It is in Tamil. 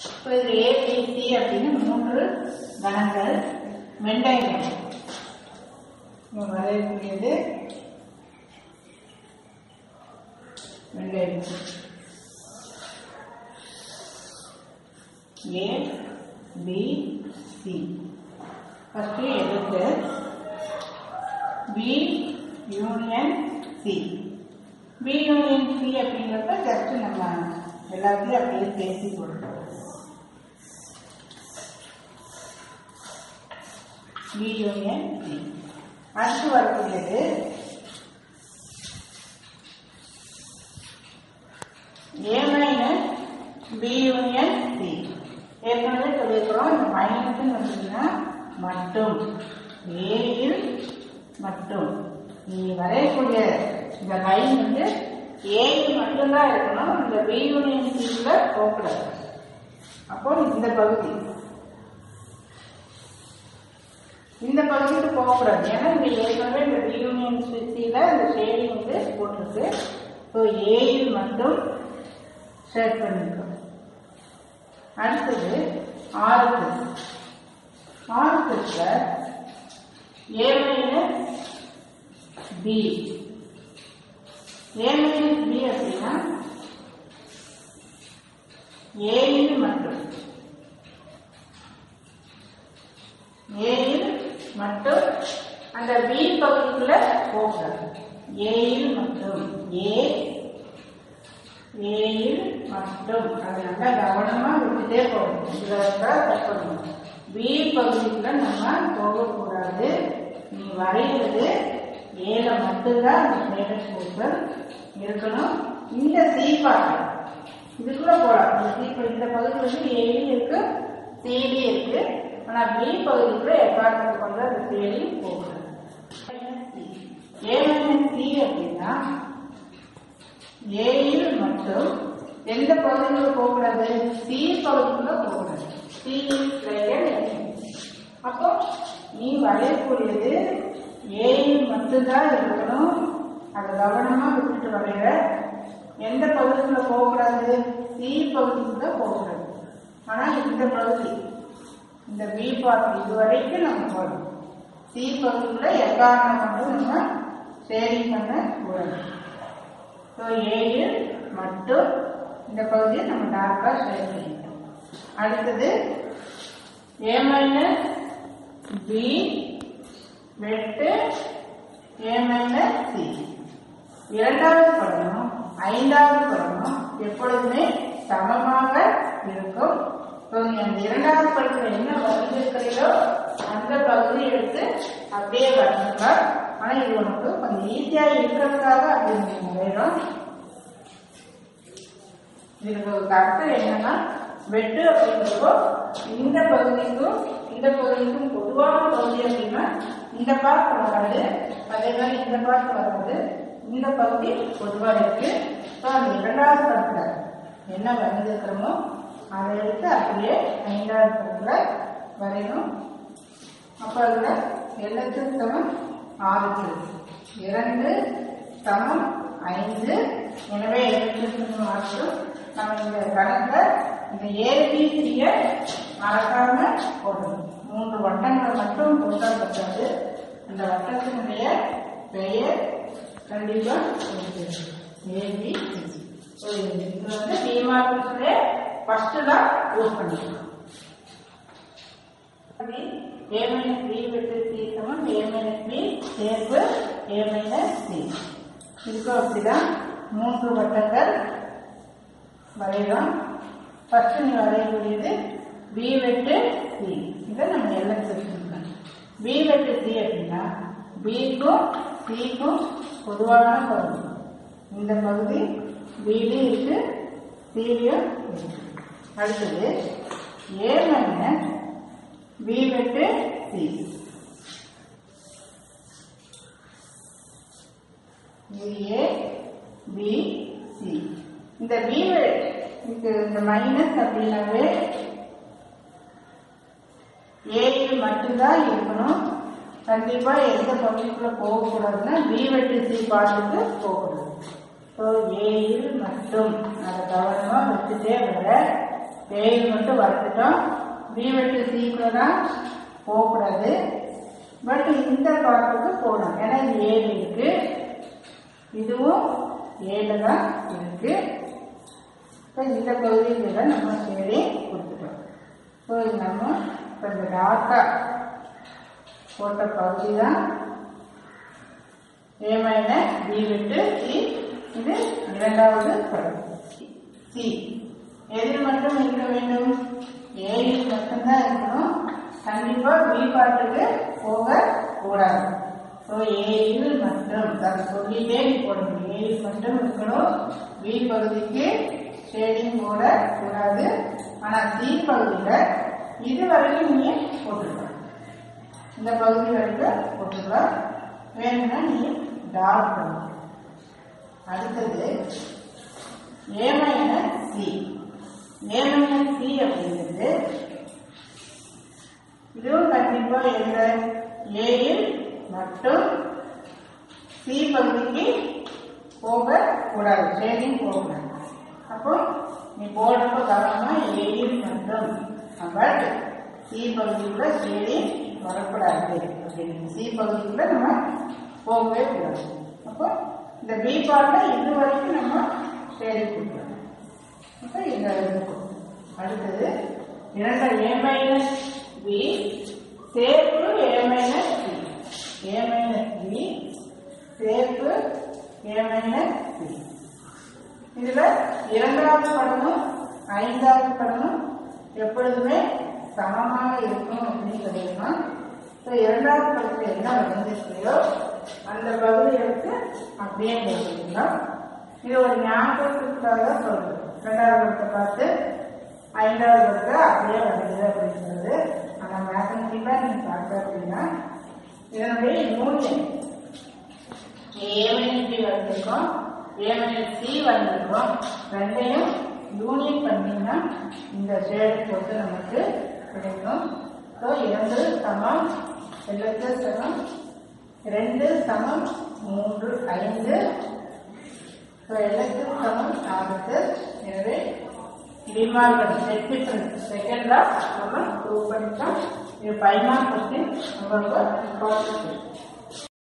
இப்போ இது ஏபிசி அப்படின்னு மூன்று கணங்கள் வெண்டைகள் இங்க வரையக்கூடியது வெண்டைகள் ஏ பி சி ஃபஸ்ட்டு எழுத்து B union C B union C அப்படிங்கிறப்ப ஜஸ்ட் நம்ம எல்லாத்தையும் அப்படியே பேசி கொடுத்தோம் பி யூனியன் சி அடுத்து வரக்கூடியது A minus B union C ஏற்கனவே சொல்லியிருக்கிறோம் இந்த மைனஸ்ன்னு வந்தீங்கன்னா மட்டும் ஏயில் மட்டும் நீ வரையக்கூடிய இந்த லைன் வந்து ஏயில் மட்டும்தான் இருக்கணும் இந்த பி யூனியன் சில போகக்கூடாது அப்போ இந்த பகுதி இந்த பகுதிக்கு போகக்கூடாது ஏன்னா இந்த ஏற்கனவே இந்த பி யூனியன் சில இந்த ஷேடிங் வந்து போட்டிருக்கு ஸோ ஏயில் மட்டும் ஷேட் பண்ணிருக்கோம் அடுத்தது ஆறுக்கு ஆறுக்கு A minus B A minus B அப்படின்னா ஏயில் மட்டும் ஏயில் மட்டும் அந்த பி பகுதிக்குள்ள போகக்கூடாது ஏயில் மட்டும் ஏ ஏயில் மட்டும் அது நல்லா கவனமா விட்டுட்டே போகணும் இதுல தான் தப்பணும் பி பகுதிக்குள்ள நம்ம போகக்கூடாது நீ வரைகிறது ஏல மட்டும்தான் அந்த ஸ்டேட்டஸ் போஸ்டர் இருக்கணும் இந்த சி பாட்டு இதுக்குள்ள போகலாம் இந்த சி இந்த பகுதி வந்து ஏலி இருக்கு சிடி இருக்கு ஆனா பி பகுதிக்குள்ள எக்காரணத்தை கொண்டு அந்த சிடி போகக்கூடாது ஏ மைனஸ் சி அப்படின்னா ஏயில் மட்டும் எந்த பகுதிக்குள்ள போகக்கூடாது சி பகுதிக்குள்ள போகக்கூடாது சி அப்போ நீ வரையக்கூடியது ஏயில் மட்டும்தான் இருக்கணும் அதை கவனமா விட்டுட்டு வரைகிற எந்த பகுதிக்குள்ள போகக்கூடாது சி பகுதிக்குள்ள போகக்கூடாது ஆனா இந்த பகுதி இந்த பி பார்ட் இது வரைக்கும் நம்ம போகணும் சி பகுதிக்குள்ள எக்காரணம் கொண்டு நம்ம ஷேரிங் பண்ண கூடாது ஸோ ஏழு மட்டும் இந்த பகுதியை நம்ம டார்க்காக ஷேர் பண்ணிட்டோம் அடுத்தது ஏ மைனஸ் பி வெட்டு ஏ மைனஸ் சி இரண்டாவது படமும் ஐந்தாவது படமும் எப்பொழுதுமே சமமாக இருக்கும் ஸோ நீ அந்த இரண்டாவது படத்தில் என்ன வரைஞ்சிருக்கிறீங்களோ அந்த பகுதியை எடுத்து அப்படியே வரைஞ்சிக்கலாம் ஆனால் இது உனக்கு கொஞ்சம் ஈஸியாக இருக்கிறதுக்காக அப்படி நீங்க வரைகிறோம் இதுக்கு ஒரு அர்த்தம் என்னன்னா வெட்டு அப்படிங்கிறப்போ இந்த பகுதிக்கும் இந்த பகுதிக்கும் பொதுவான பகுதி அப்படின்னா இந்த பார்ட் வராது அதே மாதிரி இந்த பார்ட் வராது இந்த பகுதி பொதுவா இருக்கு ஸோ அந்த இரண்டாவது படத்துல என்ன வரைஞ்சிருக்கிறோமோ அதை எடுத்து அப்படியே ஐந்தாவது படத்துல வரையணும் அப்போ அதுல எல்லாத்துக்கும் சமம் ஆறு இரண்டு சமம் ஐந்து எனவே எழுத்துக்கு மாற்றம் நம்ம இந்த கணக்கை இந்த ஏபிசிய மறக்காம போடணும் மூன்று வட்டங்களை மட்டும் போட்டால் பറ്റാது அந்த வட்டத்தினுடைய பெயர் கண்டிப்பா ஏபி இது வந்து டிமார்க்கத்துல ஃபர்ஸ்ட் தான் யூஸ் பண்ணிக்கலாம் ஏ மைனஸ் பி வெட்டு சி சமம் ஏ மைனஸ் பி சேர்ப்பு ஏ மைனஸ் சி இதுக்கும் அப்படிதான் மூன்று வட்டங்கள் வரைகிறோம் ஃபர்ஸ்ட் நீ வரையக்கூடியது பி வெட்டு சி இதை நம்ம எல்லாம் தெரிஞ்சுக்கணும் பி வெட்டு சி அப்படின்னா பிக்கும் சிக்கும் பொதுவான பகுதி இந்த பகுதி பிலையும் இருக்கு சிலையும் இருக்கு அடுத்தது ஏ மைனஸ் பி வெட்டு சி இது ஏ பி சி இந்த பி இது இந்த மைனஸ் அப்படின்னாவே ஏயில் மட்டும்தான் இருக்கணும் கண்டிப்பா எந்த பகுதிக்குள்ள போகக்கூடாதுன்னா பி வெட்டு சி பாட்டுக்கு போகக்கூடாது ஸோ ஏயில் மட்டும் அதை கவனமா வச்சுட்டே வர ஏயில் மட்டும் வரைஞ்சிட்டோம் பி வெட்டு சிக்குள்ள தான் போகக்கூடாது பட் இந்த பார்ட்டுக்கு போகணும் ஏன்னா இது ஏழு இருக்கு இதுவும் ஏழு தான் இருக்கு இப்போ இந்த பகுதியில் நம்ம ஷேடே கொடுத்துட்டோம் ஸோ இது நம்ம இப்போ இந்த டார்க்காக போட்ட பகுதி தான் ஏ மைனஸ் பி விட்டு சி இது இரண்டாவது படம் சி எதில் மட்டும் இருக்க வேண்டும் ஏயில் மட்டும்தான் இருக்கணும் கண்டிப்பா பி பாட்டுக்கு போக கூடாது ஸோ ஏயில் மட்டும் அதை சொல்லிட்டே போடணும் ஏயில் மட்டும் இருக்கணும் பி பகுதிக்கு ஷேடிங் போட கூடாது ஆனா சி பகுதியில் இது வரைக்கும் நீங்க போட்டுக்கலாம் இந்த பகுதி வரைக்கும் போட்டுக்கலாம் வேணும்னா நீ டார்க் பண்ணலாம் அடுத்தது A minus C A minus C அப்படிங்கிறது இதுவும் கண்டிப்பா எந்த ஏயில் மட்டும் சி பகுதிக்கு போக கூடாது ஷேடிங் போகக்கூடாது அப்போ நீ போடுறப்ப கவனமா ஏயில் மட்டும் பட் சி பகுதிக்குள்ள ஷேடிங் வரக்கூடாது அப்படின்னு சி பகுதிக்குள்ள நம்ம போகவே கூடாது அப்போ இந்த பி பார்ட்ல இது வரைக்கும் நம்ம ஷேடிங் கொடுக்கலாம் அப்போ இந்த இருக்கும் அடுத்தது இரண்டு ஏ மைனஸ் பி சேர்ப்பு A minus B A minus B சேர்ப்பு ஏ மைனஸ் பி இதுல இரண்டாவது படமும் ஐந்தாவது படமும் எப்பொழுதுமே சமமாக இருக்கும் அப்படின்னு சொல்லியிருக்கோம் ஸோ இரண்டாவது படத்துல என்ன விளைஞ்சிருக்கையோ அந்த பகுதி எடுத்து அப்படியே போட்டுக்கலாம் இது ஒரு ஞாபகத்துக்காக சொல்றது இரண்டாவது படத்தை பார்த்து ஐந்தாவது படத்தை அப்படியே வருது அப்படிங்கிறது ஆனால் மேத்தமெட்டிக்காக நீங்கள் பார்த்தா அப்படின்னா இதனுடைய யூனியன் ஏவனிட்டி வந்திருக்கோம் ஏவனில் சி வந்திருக்கோம் ரெண்டையும் யூனியன் பண்ணீங்கன்னா இந்த ஷேடு பொறுத்து நமக்கு கிடைக்கும் ஸோ இரண்டு சமம் எழுத்து சமம் ரெண்டு சமம் மூன்று ஐந்து ஸோ எழுத்து சமம் ஆபத்து எனவே டிமார்க் செட் டிஃபரன்ஸ் செகண்ட்ல நம்ம ப்ரூவ் பண்ணிட்டோம் இது ஃபைவ் மார்க் கொஸ்டின் ரொம்ப இம்பார்ட்டன்ட்